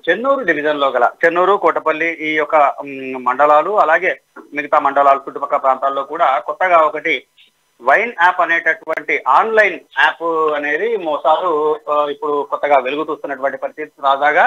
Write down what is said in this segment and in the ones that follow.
Chennur division లో గల చెన్నూరు కోటపల్లి ఈ యొక్క మ్, మండలాలు అలాగే మిగతా మండలాలు చుట్టుపక్కల ప్రాంతాల్లో కూడా కొత్తగా ఒకటి వైన్ యాప్ అనేటటువంటి ఆన్లైన్ యాప్ అనేది మోసాలు ఆ, ఇప్పుడు కొత్తగా వెలుగు చూస్తున్నటువంటి పరిస్థితి తాజాగా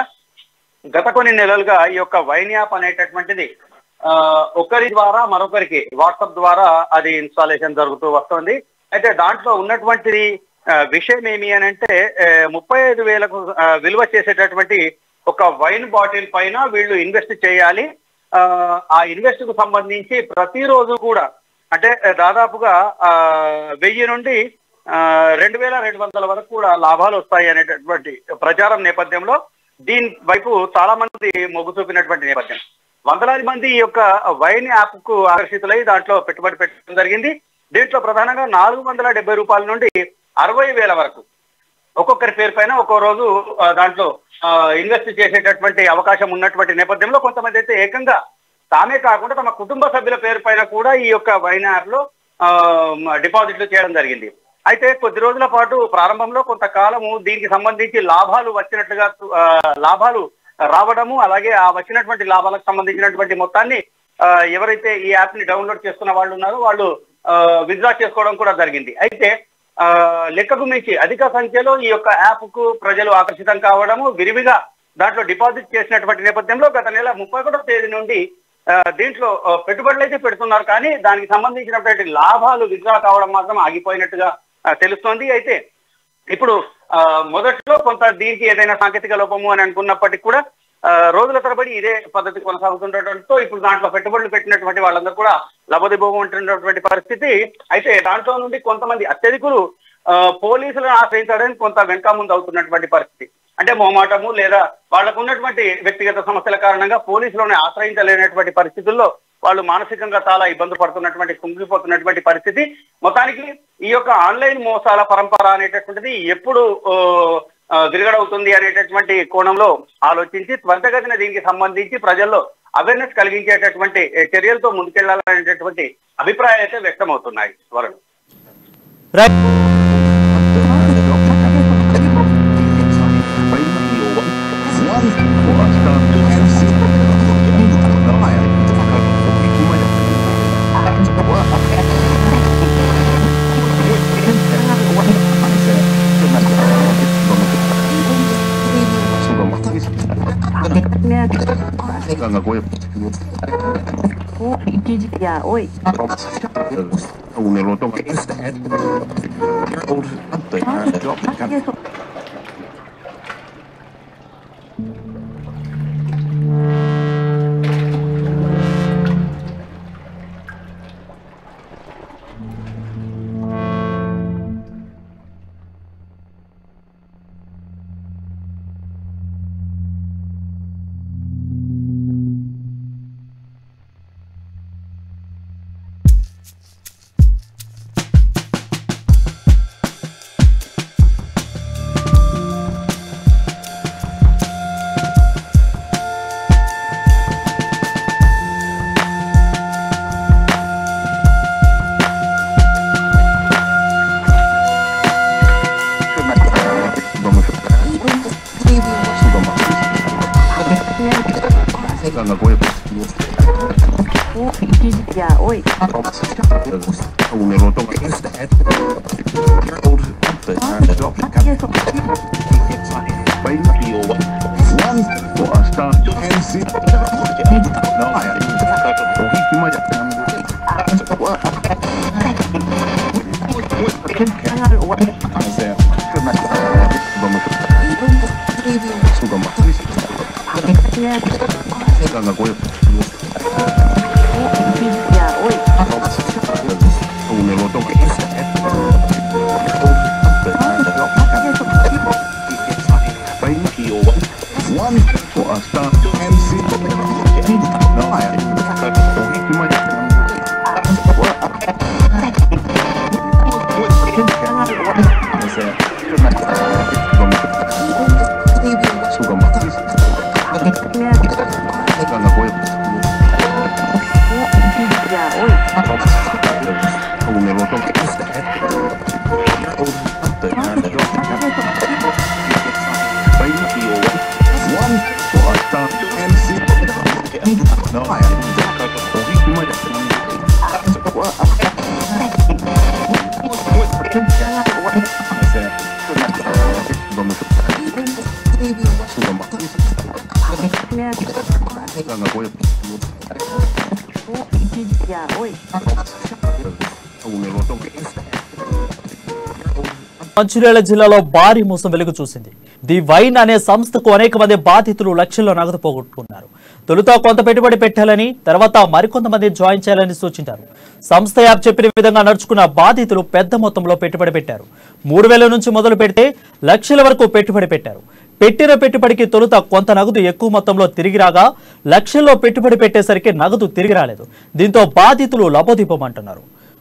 గత కొన్ని నెలలుగా ఈ యొక్క వైన్ యాప్ అనేటటువంటిది ఆ, ఒకరి ద్వారా మరొకరికి వాట్సాప్ ద్వారా అది ఇన్స్టాలేషన్ జరుగుతూ వస్తుంది అయితే దాంట్లో ఉన్నటువంటి ఆ, విషయం ఏమి అని అంటే ఆ, ముప్పై ఐదు వేలకు ఆ, విలువ చేసేటటువంటి ఒక వైన్ బాటిల్ పైన వీళ్ళు ఇన్వెస్ట్ చేయాలి ఆ, ఆ ఇన్వెస్ట్ కు సంబంధించి ప్రతిరోజు కూడా అంటే ఆ, దాదాపుగా ఆ, వెయ్యి నుండి ఆ, రెండు వేల రెండు వందల వరకు కూడా లాభాలు వస్తాయి అనేటటువంటి ప్రచారం నేపథ్యంలో దీని వైపు చాలా మంది మొగ్గు చూపినటువంటి నేపథ్యం వందలాది మంది ఈ యొక్క వైన్ యాప్ కు ఆకర్షితులై దాంట్లో పెట్టుబడి పెట్టడం జరిగింది దీంట్లో ప్రధానంగా నాలుగు వందల డెబ్బై రూపాయల నుండి అరవై వేల వరకు ఒక్కొక్కరి పేరు పైన ఒక్కో రోజు ఆ, దాంట్లో ఇన్వెస్ట్ చేసేటటువంటి అవకాశం ఉన్నటువంటి నేపథ్యంలో కొంతమంది అయితే ఏకంగా తామే కాకుండా తమ కుటుంబ సభ్యుల పేరు పైన కూడా ఈ యొక్క వైన్ యాప్ లో ఆ, డిపాజిట్లు చేయడం జరిగింది అయితే కొద్ది రోజుల పాటు ప్రారంభంలో కొంతకాలము దీనికి సంబంధించి లాభాలు వచ్చినట్లుగా ఆ, లాభాలు రావడము అలాగే ఆ వచ్చినటువంటి లాభాలకు సంబంధించినటువంటి మొత్తాన్ని ఆ, ఎవరైతే ఈ యాప్ ని డౌన్లోడ్ చేసుకున్న వాళ్ళు ఉన్నారో వాళ్ళు విత్డ్రా చేసుకోవడం కూడా జరిగింది అయితే ఆ, లెక్కకు మించి అధిక సంఖ్యలో ఈ యొక్క యాప్ కు ప్రజలు ఆకర్షితం కావడము విరివిగా దాంట్లో డిపాజిట్ చేసినటువంటి నేపథ్యంలో గత నెల ముప్పై ఒకటో తేదీ నుండి ఆ, దీంట్లో ఆ, పెట్టుబడులు అయితే పెడుతున్నారు కానీ దానికి సంబంధించినటువంటి లాభాలు విత్డ్రా కావడం మాత్రం ఆగిపోయినట్టుగా ఆ, తెలుస్తోంది అయితే ఇప్పుడు ఆ, మొదట్లో కొంత దీనికి ఏదైనా సాంకేతిక లోపము అని అనుకున్నప్పటికీ కూడా ఆ, రోజుల తరబడి ఇదే పద్ధతి కొనసాగుతుండటంతో ఇప్పుడు దాంట్లో పెట్టుబడులు పెట్టినటువంటి వాళ్ళందరూ కూడా లబదిబోగం ఉంటున్నటువంటి పరిస్థితి అయితే దాంట్లో నుండి కొంతమంది అత్యధికులు ఆ, పోలీసులను ఆశ్రయించడానికి కొంత వెనక ముందు అవుతున్నటువంటి పరిస్థితి అంటే మొహమాటము లేదా వాళ్ళకు ఉన్నటువంటి వ్యక్తిగత సమస్యల కారణంగా పోలీసులను ఆశ్రయించలేనటువంటి పరిస్థితుల్లో వాళ్ళు మానసికంగా చాలా ఇబ్బంది పడుతున్నటువంటి కుంగిపోతున్నటువంటి పరిస్థితి మొత్తానికి ఈ యొక్క ఆన్లైన్ మోసాల పరంపర అనేటటువంటిది ఎప్పుడు ఓ, ఆ, విరగడవుతుంది అనేటటువంటి కోణంలో ఆలోచించి త్వరితగతిన దీనికి సంబంధించి ప్రజల్లో అవేర్నెస్ కలిగించేటటువంటి ఏ, చర్యలతో ముందుకెళ్లాలనేటటువంటి అభిప్రాయాలు అయితే వ్యక్తమవుతున్నాయి Varun right Ganga gue Oh, ya, oi. unelo to Eso. Ganga gue Oh, ya, oi. unelo to Eso. One for a start and see. No, Ganga gue Ya, oi. unelo to One for a start and see. No, Ganga gue Ya, oi. unelo to vamos Jangan boleh Ya, oi. Aku ngelotong Mancherial జిల్లాలో భారీ మోసం వెలుగు చూసింది the wine అనే సంస్థకు అనేక మంది బాధితులు లక్షల్లో నగదు పోగొట్టుకున్నారు తొలుత కొంత పెట్టుబడి పెట్టాలని తర్వాత మరికొంతమంది జాయిన్ చేయాలని సూచించారు సంస్థ యాప్ చెప్పిన విధంగా నడుచుకున్న బాధితులు పెద్ద మొత్తంలో పెట్టుబడి పెట్టారు మూడు వేల నుంచి మొదలు పెడితే లక్షల వరకు పెట్టుబడి పెట్టారు పెట్టిన పెట్టుబడికి తొలుత కొంత నగదు ఎక్కువ మొత్తంలో తిరిగి రాగా లక్షల్లో పెట్టుబడి పెట్టేసరికి నగదు తిరిగి రాలేదు దీంతో బాధితులు లబోదిప్పమంటున్నారు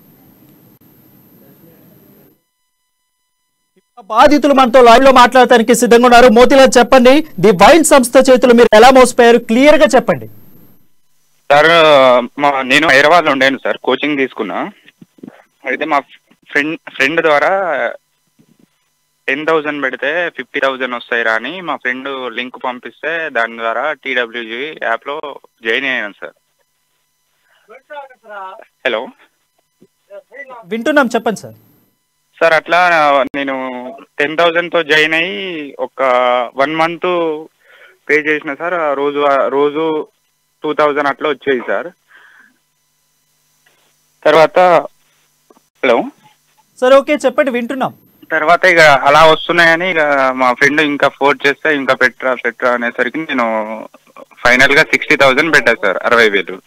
బాధితులు మనతో లైవ్ లో మాట్లాడటానికి సిద్ధంగా ఉన్నారు మోతిలాల్ చెప్పండి ది వైన్ సంస్థ చేతులు మీరు ఎలా మోసపోయారు క్లియర్ గా చెప్పండి సార్ మా నేను హైదరాబాద్లో ఉండాను సార్ కోచింగ్ తీసుకున్నా అయితే మా ఫ్రెండ్ ఫ్రెండ్ ద్వారా టెన్ థౌజండ్ పెడితే ఫిఫ్టీ థౌజండ్ వస్తాయి అని మా ఫ్రెండ్ లింక్ పంపిస్తే దాని ద్వారా టీడబ్ల్యూజీ యాప్లో జాయిన్ అయ్యాను సార్ హలో వింటున్నాం చెప్పండి సార్ సార్ అట్లా నేను టెన్ థౌజండ్తో జాయిన్ అయ్యి ఒక వన్ మంత్ పే చేసిన సార్ ఆ రోజు రోజు టూ థౌజండ్ అట్లా వచ్చేది సార్ తర్వాత హలో సరే ఓకే చెప్పండి వింటున్నాం తర్వాత ఇక అలా వస్తున్నాయని ఇక మా ఫ్రెండ్ ఇంకా ఫోర్స్ చేస్తే ఇంకా పెట్టరా పెట్టరా అనేసరికి నేను ఫైనల్ గా సిక్స్టీ థౌజండ్ పెట్టా సార్ అరవై వేలు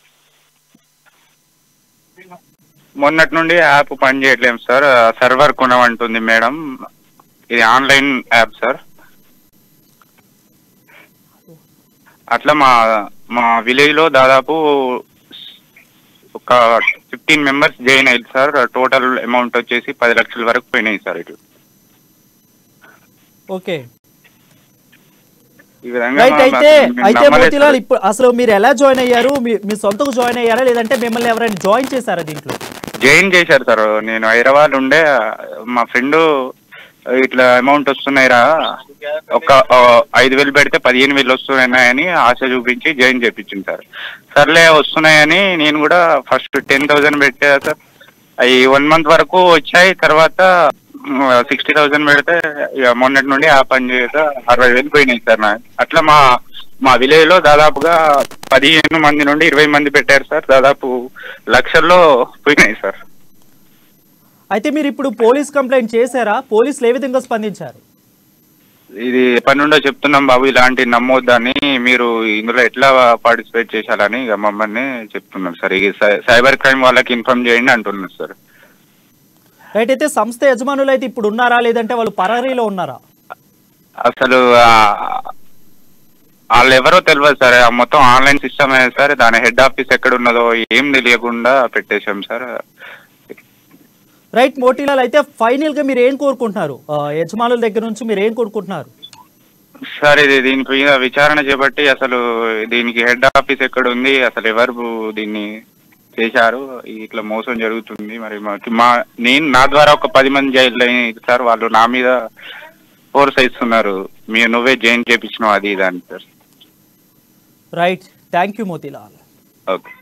మొన్నటి నుండి యాప్ పని చేయట్లేము సార్ సర్వర్ కొనమంటుంది మేడం ఇది ఆన్లైన్ యాప్ సార్ అట్లా మా మా విలేజ్ లో దాదాపు ఒక ఫిఫ్టీన్ మెంబర్స్ జాయిన్ అయ్యారు సార్ టోటల్ అమౌంట్ వచ్చేసి పది లక్షల వరకు పోయినాయి సార్ ఇటు ఓకే ఈ విధంగా రైట్ మా- అయితే మేము అయితే నమ్మలేదు మోతిలాల్ సార్. ఇప్పుడు అసలు మీరు ఎలా జాయిన్ అయ్యారు మీ- మీ సొంతకు జాయిన్ అయ్యారా లేదంటే మిమ్మల్ని ఎవరైనా జాయిన్ చేశారా దీంట్లో జాయిన్ చేశారు సార్ నేను హైదరాబాద్ ఉండే మా ఫ్రెండ్ ఇట్లా అమౌంట్ వస్తున్నాయిరా ఒక ఆ, ఐదు వేలు పెడితే పదిహేను వేలు వస్తున్నాయని ఆశ చూపించి జాయిన్ చేయించింది సార్ సర్లే వస్తున్నాయని నేను కూడా ఫస్ట్ టెన్ థౌజండ్ పెట్టా సార్ అవి వన్ మంత్ వరకు వచ్చాయి తర్వాత సిక్స్టీ థౌజండ్ పెడితే ఇక మొన్నటి నుండి ఆ పని చేయక అరవై వేలు పోయినాయి సార్ నా అట్లా మా మా విలేజ్ లో దాదాపుగా పదిహేను మంది నుండి ఇరవై మంది పెట్టారు సార్ దాదాపు లక్షల్లో పోయినాయి సార్ అయితే మీరు ఇప్పుడు పోలీస్ కంప్లైంట్ చేశారా పోలీసులు ఏ విధంగా స్పందించారు ఇది ఎప్పటి నుండో చెప్తున్నాం బాబు ఇలాంటి నమ్మొద్దని మీరు ఇందులో ఎట్లా పార్టిసిపేట్ చేశారని ఇక మమ్మల్ని చెప్తున్నాం సార్ ఈ సై- సైబర్ క్రైమ్ వాళ్ళకి ఇన్ఫార్మ్ చేయండి అంటున్నాం సార్ రైట్ అయితే సంస్థ యజమానులు అయితే ఇప్పుడు ఉన్నారా లేదంటే వాళ్ళు పరారీలో ఉన్నారా అసలు ఆ, వాళ్ళు ఎవరో తెలియదు సార్ ఆ మొత్తం ఆన్లైన్ సిస్టమ్ సార్ దాని హెడ్ ఆఫీస్ ఎక్కడ ఉన్నదో ఏం తెలియకుండా పెట్టేశాం సార్ రైట్ మోటిలాల్ అయితే ఫైనల్ గా మీరు ఏం కోరుకుంటున్నారు ఆ, యజమానుల దగ్గర నుంచి మీరు ఏం కోరుకుంటున్నారు సార్ ఇది దీని మీద విచారణ చేపట్టి అసలు దీనికి హెడ్ ఆఫీస్ ఎక్కడ ఉంది అసలు ఎవరు దీన్ని చేశారు ఇట్లా మోసం జరుగుతుంది మరి మాకు మా నేను నా ద్వారా ఒక పది మంది జైలు అయ్యింది సార్ వాళ్ళు నా మీద ఫోర్స్ ఇస్తున్నారు మీరు నువ్వే జైన్ చేపించినావు అది ఇది అని sir right thank you Motilal okay